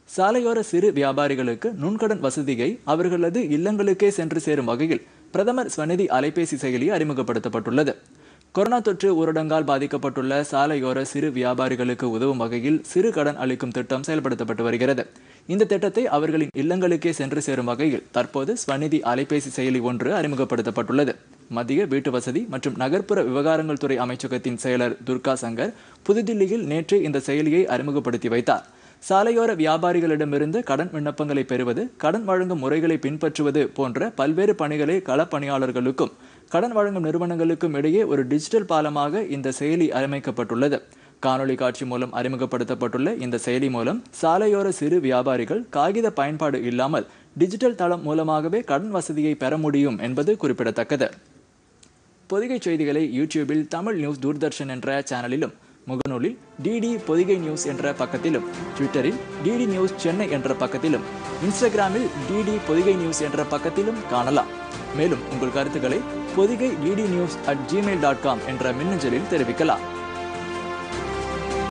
சாலையோர சிறு வியாபாரிகளுக்கு நுண்கடன் வசதியை அவர்களது இல்லங்களுக்கே சென்று சேரும் வகையில் பிரதமர் ஸ்வநிதி அலைபேசி செயலி அறிமுகப்படுத்தப்பட்டுள்ளது கொரோனா தொற்று ஊரடங்கால் பாதிக்கப்பட்டுள்ள சாலையோர சிறு வியாபாரிகளுக்கு உதவும் வகையில் சிறு கடன் அளிக்கும் திட்டம் செயல்படுத்தப்பட்டு வருகிறது இந்த திட்டத்தை அவர்களின் இல்லங்களுக்கே சென்று சேரும் வகையில் தற்போது ஸ்வநிதி அலைபேசி செயலி ஒன்று அறிமுகப்படுத்தப்பட்டுள்ளது மத்திய வீட்டு வசதி மற்றும் நகர்ப்புற விவகாரங்கள் துறை அமைச்சகத்தின் செயலர் துர்கா சங்கர் புதுதில்லியில் நேற்று இந்த செயலியை அறிமுகப்படுத்தி வைத்தார் சாலையோர வியாபாரிகளிடமிருந்து கடன் விண்ணப்பங்களை பெறுவது கடன் வழங்கும் முறைகளை பின்பற்றுவது போன்ற பல்வேறு பணிகளை களப்பணியாளர்களுக்கும் கடன் வழங்கும் நிறுவனங்களுக்கும் இடையே ஒரு டிஜிட்டல் பாலமாக இந்த செயலி அமைக்கப்பட்டுள்ளது காணொளி காட்சி மூலம் அறிமுகப்படுத்தப்பட்டுள்ள இந்த செயலி மூலம் சாலையோர சிறு வியாபாரிகள் காகித பயன்பாடு இல்லாமல் டிஜிட்டல் தளம் மூலமாகவே கடன் வசதியை பெற முடியும் என்பது குறிப்பிடத்தக்கது பொதிகை செய்திகளை யூடியூபில் தமிழ் நியூஸ் தூர்தர்ஷன் என்ற சேனலிலும் முகநூலில் டிடி பொதிகை நியூஸ் என்ற பக்கத்திலும் ட்விட்டரில் டிடி நியூஸ் சென்னை என்ற பக்கத்திலும் இன்ஸ்டாகிராமில் டிடி பொதிகை நியூஸ் என்ற பக்கத்திலும் காணலாம் மேலும் உங்கள் கருத்துக்களை Podhigai DD news at Gmail dot com என்ற மின்னஞ்சலில் தெரிவிக்கலாம்